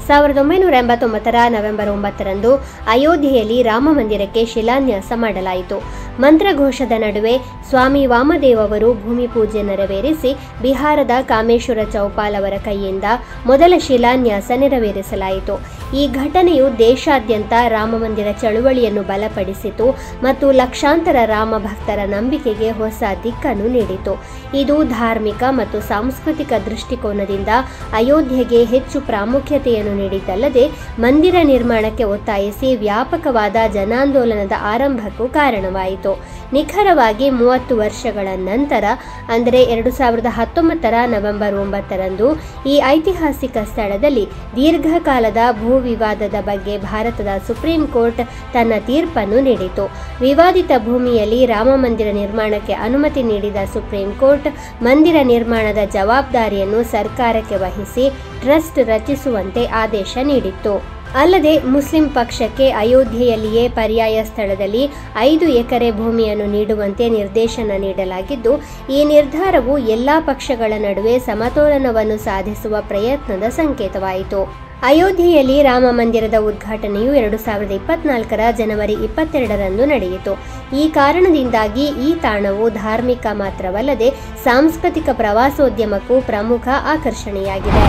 ಸಾವಿರದ ಒಂಬೈನೂರ ಎಂಬತ್ತೊಂಬತ್ತರ ನವೆಂಬರ್ ಒಂಬತ್ತರಂದು ಅಯೋಧ್ಯೆಯಲ್ಲಿ ರಾಮ ಮಂದಿರಕ್ಕೆ ಶಿಲಾನ್ಯಾಸ ಮಾಡಲಾಯಿತು ಮಂತ್ರಘೋಷದ ನಡುವೆ ಸ್ವಾಮಿ ವಾಮದೇವ್ ಅವರು ಭೂಮಿ ಪೂಜೆ ನೆರವೇರಿಸಿ ಬಿಹಾರದ ಕಾಮೇಶ್ವರ ಚೌಪಾಲ್ ಅವರ ಕೈಯಿಂದ ಮೊದಲ ಶಿಲಾನ್ಯಾಸ ನೆರವೇರಿಸಲಾಯಿತು ಈ ಘಟನೆಯು ದೇಶಾದ್ಯಂತ ರಾಮಮಂದಿರ ಚಳುವಳಿಯನ್ನು ಬಲಪಡಿಸಿತು ಮತ್ತು ಲಕ್ಷಾಂತರ ರಾಮ ಭಕ್ತರ ನಂಬಿಕೆಗೆ ಹೊಸ ದಿಕ್ಕನ್ನು ನೀಡಿತು ಇದು ಧಾರ್ಮಿಕ ಮತ್ತು ಸಾಂಸ್ಕೃತಿಕ ದೃಷ್ಟಿಕೋನದಿಂದ ಅಯೋಧ್ಯೆಗೆ ಹೆಚ್ಚು ಪ್ರಾಮುಖ್ಯತೆಯನ್ನು ನೀಡಿದ್ದಲ್ಲದೆ ಮಂದಿರ ನಿರ್ಮಾಣಕ್ಕೆ ಒತ್ತಾಯಿಸಿ ವ್ಯಾಪಕವಾದ ಜನಾಂದೋಲನದ ಆರಂಭಕ್ಕೂ ಕಾರಣವಾಯಿತು ನಿಖರವಾಗಿ ಮೂವತ್ತು ವರ್ಷಗಳ ನಂತರ ಅಂದರೆ ಎರಡು ಸಾವಿರದ ಹತ್ತೊಂಬತ್ತರ ನವೆಂಬರ್ ಒಂಬತ್ತರಂದು ಈ ಐತಿಹಾಸಿಕ ಸ್ಥಳದಲ್ಲಿ ದೀರ್ಘಕಾಲದ ಭೂ ವಿವಾದದ ಬಗ್ಗೆ ಭಾರತದ ಸುಪ್ರೀಂ ಕೋರ್ಟ್ ತನ್ನ ತೀರ್ಪನ್ನು ನೀಡಿತು ವಿವಾದಿತ ಭೂಮಿಯಲ್ಲಿ ರಾಮ ಮಂದಿರ ನಿರ್ಮಾಣಕ್ಕೆ ಅನುಮತಿ ನೀಡಿದ ಸುಪ್ರೀಂ ಕೋರ್ಟ್ ಮಂದಿರ ನಿರ್ಮಾಣದ ಜವಾಬ್ದಾರಿಯನ್ನು ಸರ್ಕಾರಕ್ಕೆ ವಹಿಸಿ ಟ್ರಸ್ಟ್ ರಚಿಸುವಂತೆ ಆದೇಶ ನೀಡಿತ್ತು ಅಲ್ಲದೆ ಮುಸ್ಲಿಂ ಪಕ್ಷಕ್ಕೆ ಅಯೋಧ್ಯೆಯಲ್ಲಿಯೇ ಪರ್ಯಾಯ ಸ್ಥಳದಲ್ಲಿ ಐದು ಎಕರೆ ಭೂಮಿಯನ್ನು ನೀಡುವಂತೆ ನಿರ್ದೇಶನ ನೀಡಲಾಗಿದ್ದು ಈ ನಿರ್ಧಾರವು ಎಲ್ಲಾ ಪಕ್ಷಗಳ ನಡುವೆ ಸಮತೋಲನವನ್ನು ಸಾಧಿಸುವ ಪ್ರಯತ್ನದ ಸಂಕೇತವಾಯಿತು ಅಯೋಧ್ಯೆಯಲ್ಲಿ ರಾಮ ಮಂದಿರದ ಉದ್ಘಾಟನೆಯು ಎರಡು ಸಾವಿರದ ಇಪ್ಪತ್ನಾಲ್ಕರ ಜನವರಿ ಇಪ್ಪತ್ತೆರಡರಂದು ನಡೆಯಿತು ಈ ಕಾರಣದಿಂದಾಗಿ ಈ ತಾಣವು ಧಾರ್ಮಿಕ ಮಾತ್ರವಲ್ಲದೆ ಸಾಂಸ್ಕೃತಿಕ ಪ್ರವಾಸೋದ್ಯಮಕ್ಕೂ ಪ್ರಮುಖ ಆಕರ್ಷಣೆಯಾಗಿದೆ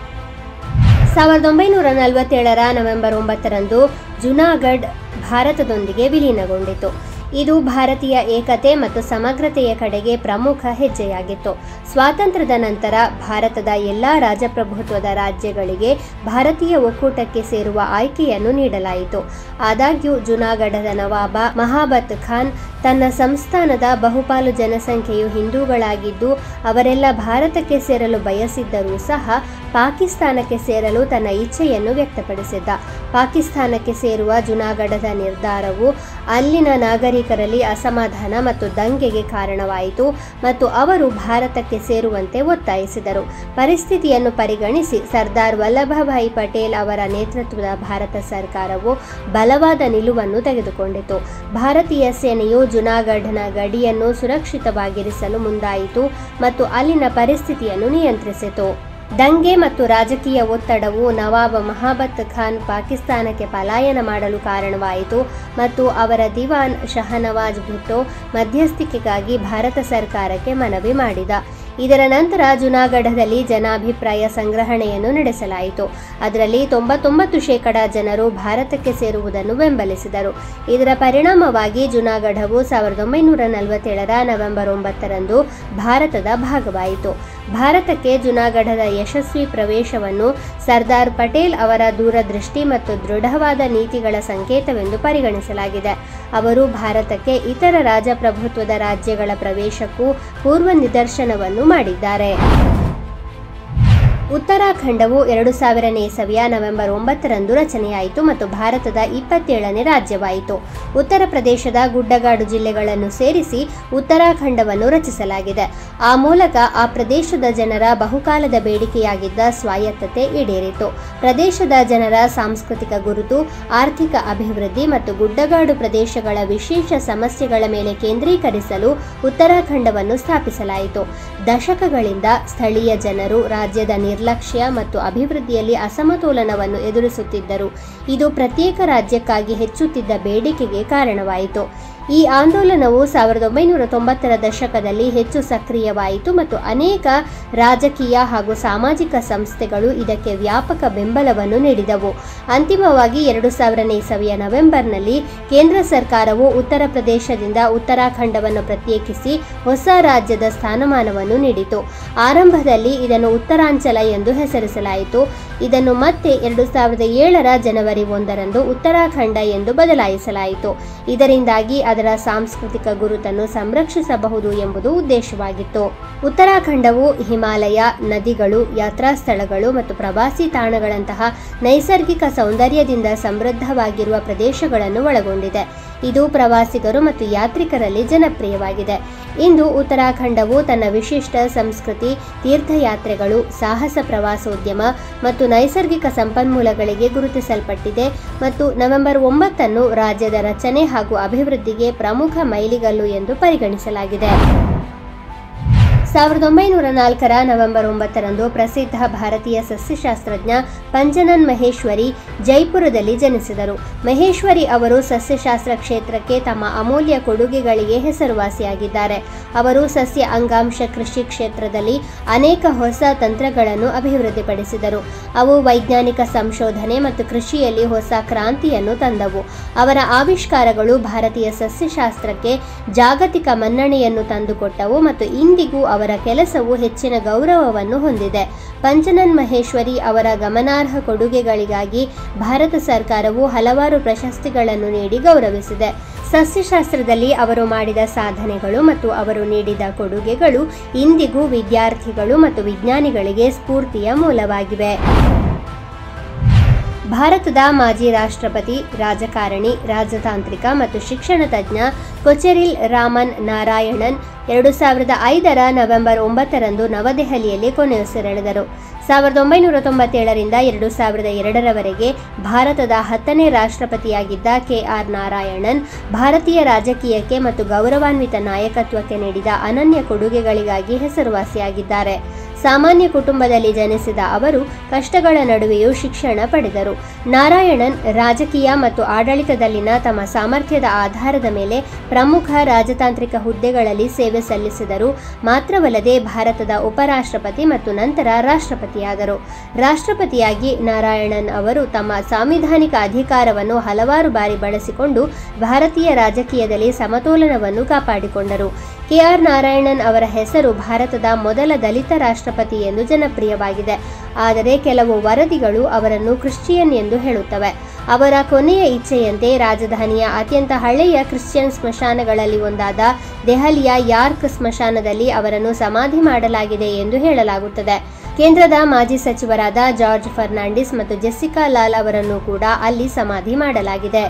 ಸಾವಿರದ ಒಂಬೈನೂರ ನಲವತ್ತೇಳರ ನವೆಂಬರ್ ಒಂಬತ್ತರಂದು ಜುನಾಗಢ್ ಭಾರತದೊಂದಿಗೆ ವಿಲೀನಗೊಂಡಿತು ಇದು ಭಾರತೀಯ ಏಕತೆ ಮತ್ತು ಸಮಗ್ರತೆಯ ಕಡೆಗೆ ಪ್ರಮುಖ ಹೆಜ್ಜೆಯಾಗಿತ್ತು ಸ್ವಾತಂತ್ರ್ಯದ ನಂತರ ಭಾರತದ ಎಲ್ಲ ರಾಜಪ್ರಭುತ್ವದ ರಾಜ್ಯಗಳಿಗೆ ಭಾರತೀಯ ಒಕ್ಕೂಟಕ್ಕೆ ಸೇರುವ ಆಯ್ಕೆಯನ್ನು ನೀಡಲಾಯಿತು ಆದಾಗ್ಯೂ ಜುನಾಗಢದ ನವಾಬ ಮಹಾಬತ್ ಖಾನ್ ತನ್ನ ಸಂಸ್ಥಾನದ ಬಹುಪಾಲು ಜನಸಂಖ್ಯೆಯು ಹಿಂದೂಗಳಾಗಿದ್ದು ಅವರೆಲ್ಲ ಭಾರತಕ್ಕೆ ಸೇರಲು ಬಯಸಿದ್ದರೂ ಸಹ ಪಾಕಿಸ್ತಾನಕ್ಕೆ ಸೇರಲು ತನ್ನ ಇಚ್ಛೆಯನ್ನು ವ್ಯಕ್ತಪಡಿಸಿದ್ದ ಪಾಕಿಸ್ತಾನಕ್ಕೆ ಸೇರುವ ಜುನಾಗಢದ ನಿರ್ಧಾರವು ಅಲ್ಲಿನ ನಾಗರಿಕರಲ್ಲಿ ಅಸಮಾಧಾನ ಮತ್ತು ದಂಗೆಗೆ ಕಾರಣವಾಯಿತು ಮತ್ತು ಅವರು ಭಾರತಕ್ಕೆ ಸೇರುವಂತೆ ಒತ್ತಾಯಿಸಿದರು ಪರಿಸ್ಥಿತಿಯನ್ನು ಪರಿಗಣಿಸಿ ಸರ್ದಾರ್ ವಲ್ಲಭಭಾಯಿ ಪಟೇಲ್ ಅವರ ನೇತೃತ್ವದ ಭಾರತ ಸರ್ಕಾರವು ಬಲವಾದ ನಿಲುವನ್ನು ತೆಗೆದುಕೊಂಡಿತು ಭಾರತೀಯ ಸೇನೆಯು ಜುನಾಗಢನ ಗಡಿಯನ್ನು ಸುರಕ್ಷಿತವಾಗಿರಿಸಲು ಮುಂದಾಯಿತು ಮತ್ತು ಅಲ್ಲಿನ ಪರಿಸ್ಥಿತಿಯನ್ನು ನಿಯಂತ್ರಿಸಿತು ದಂಗೆ ಮತ್ತು ರಾಜಕೀಯ ಒತ್ತಡವು ನವಾಬ್ ಮಹಾಬತ್ ಖಾನ್ ಪಾಕಿಸ್ತಾನಕ್ಕೆ ಪಲಾಯನ ಮಾಡಲು ಕಾರಣವಾಯಿತು ಮತ್ತು ಅವರ ದಿವಾನ್ ಶಹನವಾಜ್ ಭುಟ್ಟೋ ಮಧ್ಯಸ್ಥಿಕೆಗಾಗಿ ಭಾರತ ಸರ್ಕಾರಕ್ಕೆ ಮನವಿ ಮಾಡಿದ ಇದರ ನಂತರ ಜುನಾಗಢದಲ್ಲಿ ಜನಾಭಿಪ್ರಾಯ ಸಂಗ್ರಹಣೆಯನ್ನು ನಡೆಸಲಾಯಿತು ಅದರಲ್ಲಿ ತೊಂಬತ್ತೊಂಬತ್ತು ಶೇಕಡ ಜನರು ಭಾರತಕ್ಕೆ ಸೇರುವುದನ್ನು ಬೆಂಬಲಿಸಿದರು ಇದರ ಪರಿಣಾಮವಾಗಿ ಜುನಾಗಢವು ಸಾವಿರದ ಒಂಬೈನೂರ ನಲವತ್ತೇಳರ ನವೆಂಬರ್ ಒಂಬತ್ತರಂದು ಭಾರತದ ಭಾಗವಾಯಿತು ಭಾರತಕ್ಕೆ ಜುನಾಗಢದ ಯಶಸ್ವಿ ಪ್ರವೇಶವನ್ನು ಸರ್ದಾರ್ ಪಟೇಲ್ ಅವರ ದೂರದೃಷ್ಟಿ ಮತ್ತು ದೃಢವಾದ ನೀತಿಗಳ ಸಂಕೇತವೆಂದು ಪರಿಗಣಿಸಲಾಗಿದೆ ಅವರು ಭಾರತಕ್ಕೆ ಇತರ ರಾಜಪ್ರಭುತ್ವದ ರಾಜ್ಯಗಳ ಪ್ರವೇಶಕ್ಕೂ ಪೂರ್ವ ನಿದರ್ಶನವನ್ನು ಮಾಡಿದ್ದಾರೆ ಉತ್ತರಾಖಂಡವು ಎರಡು ಸಾವಿರನೇ ಇಸವಿಯ ನವೆಂಬರ್ ಒಂಬತ್ತರಂದು ರಚನೆಯಾಯಿತು ಮತ್ತು ಭಾರತದ ಇಪ್ಪತ್ತೇಳನೇ ರಾಜ್ಯವಾಯಿತು ಉತ್ತರ ಪ್ರದೇಶದ ಗುಡ್ಡಗಾಡು ಜಿಲ್ಲೆಗಳನ್ನು ಸೇರಿಸಿ ಉತ್ತರಾಖಂಡವನ್ನು ರಚಿಸಲಾಗಿದೆ ಆ ಮೂಲಕ ಆ ಪ್ರದೇಶದ ಜನರ ಬಹುಕಾಲದ ಬೇಡಿಕೆಯಾಗಿದ್ದ ಸ್ವಾಯತ್ತತೆ ಈಡೇರಿತು ಪ್ರದೇಶದ ಜನರ ಸಾಂಸ್ಕೃತಿಕ ಗುರುತು ಆರ್ಥಿಕ ಅಭಿವೃದ್ಧಿ ಮತ್ತು ಗುಡ್ಡಗಾಡು ಪ್ರದೇಶಗಳ ವಿಶೇಷ ಸಮಸ್ಯೆಗಳ ಮೇಲೆ ಕೇಂದ್ರೀಕರಿಸಲು ಉತ್ತರಾಖಂಡವನ್ನು ಸ್ಥಾಪಿಸಲಾಯಿತು ದಶಕಗಳಿಂದ ಸ್ಥಳೀಯ ಜನರು ರಾಜ್ಯದ ನಿರ್ಲಕ್ಷ್ಯ ಮತ್ತು ಅಭಿವೃದ್ಧಿಯಲ್ಲಿ ಅಸಮತೋಲನವನ್ನು ಎದುರಿಸುತ್ತಿದ್ದರು ಇದು ಪ್ರತ್ಯೇಕ ರಾಜ್ಯಕ್ಕಾಗಿ ಹೆಚ್ಚುತ್ತಿದ್ದ ಬೇಡಿಕೆಗೆ ಕಾರಣವಾಯಿತು ಈ ಆಂದೋಲನವು ಸಾವಿರದ ಒಂಬೈನೂರ ತೊಂಬತ್ತರ ದಶಕದಲ್ಲಿ ಹೆಚ್ಚು ಸಕ್ರಿಯವಾಯಿತು ಮತ್ತು ಅನೇಕ ರಾಜಕೀಯ ಹಾಗೂ ಸಾಮಾಜಿಕ ಸಂಸ್ಥೆಗಳು ಇದಕ್ಕೆ ವ್ಯಾಪಕ ಬೆಂಬಲವನ್ನು ನೀಡಿದವು ಅಂತಿಮವಾಗಿ ಎರಡು ಸಾವಿರನೇ ಇಸವಿಯ ನವೆಂಬರ್ನಲ್ಲಿ ಕೇಂದ್ರ ಸರ್ಕಾರವು ಉತ್ತರ ಪ್ರದೇಶದಿಂದ ಉತ್ತರಾಖಂಡವನ್ನು ಪ್ರತ್ಯೇಕಿಸಿ ಹೊಸ ರಾಜ್ಯದ ಸ್ಥಾನಮಾನವನ್ನು ನೀಡಿತು ಆರಂಭದಲ್ಲಿ ಇದನ್ನು ಉತ್ತರಾಂಚಲ ಎಂದು ಹೆಸರಿಸಲಾಯಿತು ಇದನ್ನು ಮತ್ತೆ ಎರಡು ಸಾವಿರದ ಏಳರ ಜನವರಿ ಒಂದರಂದು ಉತ್ತರಾಖಂಡ ಎಂದು ಬದಲಾಯಿಸಲಾಯಿತು ಇದರಿಂದಾಗಿ ಅದರ ಸಾಂಸ್ಕೃತಿಕ ಗುರುತನ್ನು ಸಂರಕ್ಷಿಸಬಹುದು ಎಂಬುದು ಉದ್ದೇಶವಾಗಿತ್ತು ಉತ್ತರಾಖಂಡವು ಹಿಮಾಲಯ ನದಿಗಳು ಯಾತ್ರಾ ಸ್ಥಳಗಳು ಮತ್ತು ಪ್ರವಾಸಿ ತಾಣಗಳಂತಹ ನೈಸರ್ಗಿಕ ಸೌಂದರ್ಯದಿಂದ ಸಮೃದ್ಧವಾಗಿರುವ ಪ್ರದೇಶಗಳನ್ನು ಒಳಗೊಂಡಿದೆ ಇದು ಪ್ರವಾಸಿಗರು ಮತ್ತು ಯಾತ್ರಿಕರಲ್ಲಿ ಜನಪ್ರಿಯವಾಗಿದೆ ಇಂದು ಉತ್ತರಾಖಂಡವು ತನ್ನ ವಿಶಿಷ್ಟ ಸಂಸ್ಕೃತಿ ತೀರ್ಥಯಾತ್ರೆಗಳು ಸಾಹಸ ಪ್ರವಾಸೋದ್ಯಮ ಮತ್ತು ನೈಸರ್ಗಿಕ ಸಂಪನ್ಮೂಲಗಳಿಗೆ ಗುರುತಿಸಲ್ಪಟ್ಟಿದೆ ಮತ್ತು ನವೆಂಬರ್ ಒಂಬತ್ತನ್ನು ರಾಜ್ಯದ ರಚನೆ ಹಾಗೂ ಅಭಿವೃದ್ಧಿಗೆ ಪ್ರಮುಖ ಮೈಲಿಗಲ್ಲು ಎಂದು ಪರಿಗಣಿಸಲಾಗಿದೆ ಸಾವಿರದ ಒಂಬೈನೂರ ನಾಲ್ಕರ ನವೆಂಬರ್ ಒಂಬತ್ತರಂದು ಪ್ರಸಿದ್ಧ ಭಾರತೀಯ ಸಸ್ಯಶಾಸ್ತ್ರಜ್ಞ ಪಂಜನನ್ ಮಹೇಶ್ವರಿ ಜೈಪುರದಲ್ಲಿ ಜನಿಸಿದರು ಮಹೇಶ್ವರಿ ಅವರು ಸಸ್ಯಶಾಸ್ತ್ರ ಕ್ಷೇತ್ರಕ್ಕೆ ತಮ್ಮ ಅಮೂಲ್ಯ ಕೊಡುಗೆಗಳಿಗೆ ಹೆಸರುವಾಸಿಯಾಗಿದ್ದಾರೆ ಅವರು ಸಸ್ಯ ಅಂಗಾಂಶ ಕೃಷಿ ಕ್ಷೇತ್ರದಲ್ಲಿ ಅನೇಕ ಹೊಸ ತಂತ್ರಗಳನ್ನು ಅಭಿವೃದ್ಧಿಪಡಿಸಿದರು ಅವು ವೈಜ್ಞಾನಿಕ ಸಂಶೋಧನೆ ಮತ್ತು ಕೃಷಿಯಲ್ಲಿ ಹೊಸ ಕ್ರಾಂತಿಯನ್ನು ತಂದವು ಅವರ ಆವಿಷ್ಕಾರಗಳು ಭಾರತೀಯ ಸಸ್ಯಶಾಸ್ತ್ರಕ್ಕೆ ಜಾಗತಿಕ ಮನ್ನಣೆಯನ್ನು ತಂದುಕೊಟ್ಟವು ಮತ್ತು ಇಂದಿಗೂ ಅವರ ಕೆಲಸವು ಹೆಚ್ಚಿನ ಗೌರವವನ್ನು ಹೊಂದಿದೆ ಪಂಚನನ್ ಮಹೇಶ್ವರಿ ಅವರ ಗಮನಾರ್ಹ ಕೊಡುಗೆಗಳಿಗಾಗಿ ಭಾರತ ಸರ್ಕಾರವು ಹಲವಾರು ಪ್ರಶಸ್ತಿಗಳನ್ನು ನೀಡಿ ಗೌರವಿಸಿದೆ ಸಸ್ಯಶಾಸ್ತ್ರದಲ್ಲಿ ಅವರು ಮಾಡಿದ ಸಾಧನೆಗಳು ಮತ್ತು ಅವರು ನೀಡಿದ ಕೊಡುಗೆಗಳು ಇಂದಿಗೂ ವಿದ್ಯಾರ್ಥಿಗಳು ಮತ್ತು ವಿಜ್ಞಾನಿಗಳಿಗೆ ಸ್ಫೂರ್ತಿಯ ಮೂಲವಾಗಿವೆ ಭಾರತದ ಮಾಜಿ ರಾಷ್ಟ್ರಪತಿ ರಾಜಕಾರಣಿ ರಾಜತಾಂತ್ರಿಕ ಮತ್ತು ಶಿಕ್ಷಣ ತಜ್ಞ ಕೊಚೆರಿಲ್ ರಾಮನ್ ನಾರಾಯಣನ್ ಎರಡು ಸಾವಿರದ ಐದರ ನವೆಂಬರ್ ಒಂಬತ್ತರಂದು ನವದೆಹಲಿಯಲ್ಲಿ ಕೊನೆಯುಸಿರೆಳೆದರು ಸಾವಿರದ ಒಂಬೈನೂರ ತೊಂಬತ್ತೇಳರಿಂದ ಎರಡು ಸಾವಿರದ ಎರಡರವರೆಗೆ ಭಾರತದ ಹತ್ತನೇ ರಾಷ್ಟ್ರಪತಿಯಾಗಿದ್ದ ಕೆ ಆರ್ ನಾರಾಯಣನ್ ಭಾರತೀಯ ರಾಜಕೀಯಕ್ಕೆ ಮತ್ತು ಗೌರವಾನ್ವಿತ ನಾಯಕತ್ವಕ್ಕೆ ನೀಡಿದ ಅನನ್ಯ ಕೊಡುಗೆಗಳಿಗಾಗಿ ಹೆಸರುವಾಸಿಯಾಗಿದ್ದಾರೆ ಸಾಮಾನ್ಯ ಕುಟುಂಬದಲ್ಲಿ ಜನಿಸಿದ ಅವರು ಕಷ್ಟಗಳ ನಡುವೆಯೂ ಶಿಕ್ಷಣ ಪಡೆದರು ನಾರಾಯಣನ್ ರಾಜಕೀಯ ಮತ್ತು ಆಡಳಿತದಲ್ಲಿನ ತಮ್ಮ ಸಾಮರ್ಥ್ಯದ ಆಧಾರದ ಮೇಲೆ ಪ್ರಮುಖ ರಾಜತಾಂತ್ರಿಕ ಹುದ್ದೆಗಳಲ್ಲಿ ಸೇವೆ ಸಲ್ಲಿಸಿದರು ಮಾತ್ರವಲ್ಲದೆ ಭಾರತದ ಉಪರಾಷ್ಟ್ರಪತಿ ಮತ್ತು ನಂತರ ರಾಷ್ಟ್ರಪತಿಯಾದರು ರಾಷ್ಟ್ರಪತಿಯಾಗಿ ನಾರಾಯಣನ್ ಅವರು ತಮ್ಮ ಸಾಂವಿಧಾನಿಕ ಅಧಿಕಾರವನ್ನು ಹಲವಾರು ಬಾರಿ ಬಳಸಿಕೊಂಡು ಭಾರತೀಯ ರಾಜಕೀಯದಲ್ಲಿ ಸಮತೋಲನವನ್ನು ಕಾಪಾಡಿಕೊಂಡರು ಕೆಆರ್ ನಾರಾಯಣನ್ ಅವರ ಹೆಸರು ಭಾರತದ ಮೊದಲ ದಲಿತ ರಾಷ್ಟ್ರಪತಿ ಎಂದು ಜನಪ್ರಿಯವಾಗಿದೆ ಆದರೆ ಕೆಲವು ವರದಿಗಳು ಅವರನ್ನು ಕ್ರಿಶ್ಚಿಯನ್ ಎಂದು ಹೇಳುತ್ತವೆ ಅವರ ಕೊನೆಯ ಇಚ್ಛೆಯಂತೆ ರಾಜಧಾನಿಯ ಅತ್ಯಂತ ಹಳೆಯ ಕ್ರಿಶ್ಚಿಯನ್ ಸ್ಮಶಾನಗಳಲ್ಲಿ ಒಂದಾದ ದೆಹಲಿಯ ಯಾರ್ಕ್ ಸ್ಮಶಾನದಲ್ಲಿ ಅವರನ್ನು ಸಮಾಧಿ ಮಾಡಲಾಗಿದೆ ಎಂದು ಹೇಳಲಾಗುತ್ತದೆ ಕೇಂದ್ರದ ಮಾಜಿ ಸಚಿವರಾದ ಜಾರ್ಜ್ ಫರ್ನಾಂಡಿಸ್ ಮತ್ತು ಜೆಸ್ಸಿಕಾ ಲಾಲ್ ಅವರನ್ನು ಕೂಡ ಅಲ್ಲಿ ಸಮಾಧಿ ಮಾಡಲಾಗಿದೆ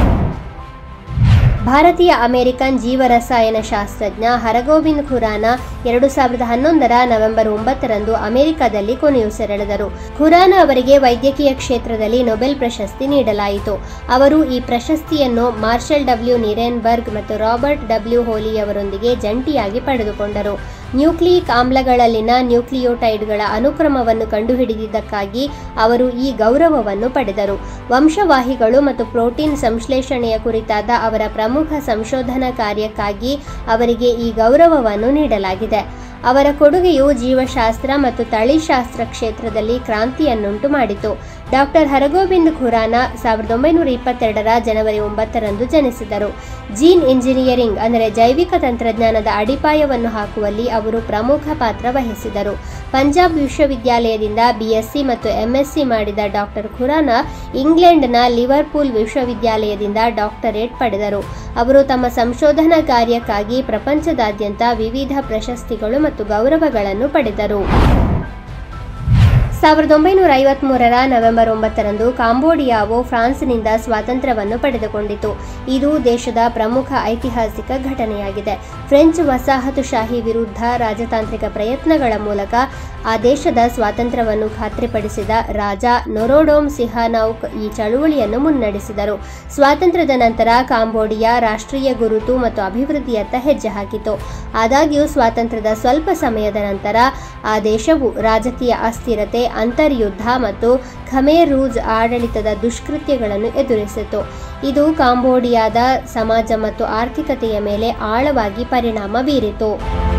ಭಾರತೀಯ ಅಮೆರಿಕನ್ ಜೀವರಸಾಯನ ಶಾಸ್ತ್ರಜ್ಞ ಹರಗೋವಿಂದ್ ಖುರಾನ ಎರಡು ಸಾವಿರದ ಹನ್ನೊಂದರ ನವೆಂಬರ್ ಒಂಬತ್ತರಂದು ಅಮೆರಿಕದಲ್ಲಿ ಕೊನೆಯುಸಿರೆಳೆದರು ಖುರಾನ ಅವರಿಗೆ ವೈದ್ಯಕೀಯ ಕ್ಷೇತ್ರದಲ್ಲಿ ನೊಬೆಲ್ ಪ್ರಶಸ್ತಿ ನೀಡಲಾಯಿತು ಅವರು ಈ ಪ್ರಶಸ್ತಿಯನ್ನು ಮಾರ್ಷಲ್ ಡಬ್ಲ್ಯೂ ನಿರೆನ್ಬರ್ಗ್ ಮತ್ತು ರಾಬರ್ಟ್ ಡಬ್ಲ್ಯೂ ಹೋಲಿ ಅವರೊಂದಿಗೆ ಜಂಟಿಯಾಗಿ ಪಡೆದುಕೊಂಡರು ನ್ಯೂಕ್ಲಿಯಿಕ್ ಆಮ್ಲಗಳಲ್ಲಿನ ನ್ಯೂಕ್ಲಿಯೋಟೈಡ್ಗಳ ಅನುಕ್ರಮವನ್ನು ಕಂಡುಹಿಡಿದಿದ್ದಕ್ಕಾಗಿ ಅವರು ಈ ಗೌರವವನ್ನು ಪಡೆದರು ವಂಶವಾಹಿಗಳು ಮತ್ತು ಪ್ರೋಟೀನ್ ಸಂಶ್ಲೇಷಣೆಯ ಕುರಿತಾದ ಅವರ ಪ್ರಮುಖ ಸಂಶೋಧನಾ ಕಾರ್ಯಕ್ಕಾಗಿ ಅವರಿಗೆ ಈ ಗೌರವವನ್ನು ನೀಡಲಾಗಿದೆ ಅವರ ಕೊಡುಗೆಯು ಜೀವಶಾಸ್ತ್ರ ಮತ್ತು ತಳಿಶಾಸ್ತ್ರ ಕ್ಷೇತ್ರದಲ್ಲಿ ಕ್ರಾಂತಿಯನ್ನುಂಟು ಮಾಡಿತು ಡಾಕ್ಟರ್ ಹರಗೋವಿಂದ್ ಖುರಾನ ಸಾವಿರದ ಒಂಬೈನೂರ ಇಪ್ಪತ್ತೆರಡರ ಜನವರಿ ಒಂಬತ್ತರಂದು ಜನಿಸಿದರು ಜೀನ್ ಇಂಜಿನಿಯರಿಂಗ್ ಅಂದರೆ ಜೈವಿಕ ತಂತ್ರಜ್ಞಾನದ ಅಡಿಪಾಯವನ್ನು ಹಾಕುವಲ್ಲಿ ಅವರು ಪ್ರಮುಖ ಪಾತ್ರ ವಹಿಸಿದರು ಪಂಜಾಬ್ ವಿಶ್ವವಿದ್ಯಾಲಯದಿಂದ ಬಿಎಸ್ಸಿ ಮತ್ತು ಎಂಎಸ್ಸಿ ಮಾಡಿದ ಡಾಕ್ಟರ್ ಖುರಾನ ಇಂಗ್ಲೆಂಡ್ನ ಲಿವರ್ಪೂಲ್ ವಿಶ್ವವಿದ್ಯಾಲಯದಿಂದ ಡಾಕ್ಟರೇಟ್ ಪಡೆದರು ಅವರು ತಮ್ಮ ಸಂಶೋಧನಾ ಕಾರ್ಯಕ್ಕಾಗಿ ಪ್ರಪಂಚದಾದ್ಯಂತ ವಿವಿಧ ಪ್ರಶಸ್ತಿಗಳು ಮತ್ತು ಗೌರವಗಳನ್ನು ಪಡೆದರು ಸಾವಿರದ ಒಂಬೈನೂರ ಐವತ್ಮೂರರ ನವೆಂಬರ್ ಒಂಬತ್ತರಂದು ಕಾಂಬೋಡಿಯಾವು ಫ್ರಾನ್ಸ್ನಿಂದ ಸ್ವಾತಂತ್ರ್ಯವನ್ನು ಪಡೆದುಕೊಂಡಿತು ಇದು ದೇಶದ ಪ್ರಮುಖ ಐತಿಹಾಸಿಕ ಘಟನೆಯಾಗಿದೆ ಫ್ರೆಂಚ್ ವಸಾಹತುಶಾಹಿ ವಿರುದ್ಧ ರಾಜತಾಂತ್ರಿಕ ಪ್ರಯತ್ನಗಳ ಮೂಲಕ ಆ ದೇಶದ ಸ್ವಾತಂತ್ರ್ಯವನ್ನು ಖಾತ್ರಿಪಡಿಸಿದ ರಾಜ ನೊರೋಡೋಮ್ ಸಿಹಾನೌಕ್ ಈ ಚಳುವಳಿಯನ್ನು ಮುನ್ನಡೆಸಿದರು ಸ್ವಾತಂತ್ರ್ಯದ ನಂತರ ಕಾಂಬೋಡಿಯಾ ರಾಷ್ಟ್ರೀಯ ಗುರುತು ಮತ್ತು ಅಭಿವೃದ್ಧಿಯತ್ತ ಹೆಜ್ಜೆ ಹಾಕಿತು ಆದಾಗ್ಯೂ ಸ್ವಾತಂತ್ರ್ಯದ ಸ್ವಲ್ಪ ಸಮಯದ ನಂತರ ಆ ದೇಶವು ರಾಜಕೀಯ ಅಸ್ಥಿರತೆ ಅಂತರ್ಯುದ್ಧ ಮತ್ತು ಖಮೇರ್ ರೂಜ್ ಆಡಳಿತದ ದುಷ್ಕೃತ್ಯಗಳನ್ನು ಎದುರಿಸಿತು ಇದು ಕಾಂಬೋಡಿಯಾದ ಸಮಾಜ ಮತ್ತು ಆರ್ಥಿಕತೆಯ ಮೇಲೆ ಆಳವಾಗಿ ಪರಿಣಾಮ ಬೀರಿತು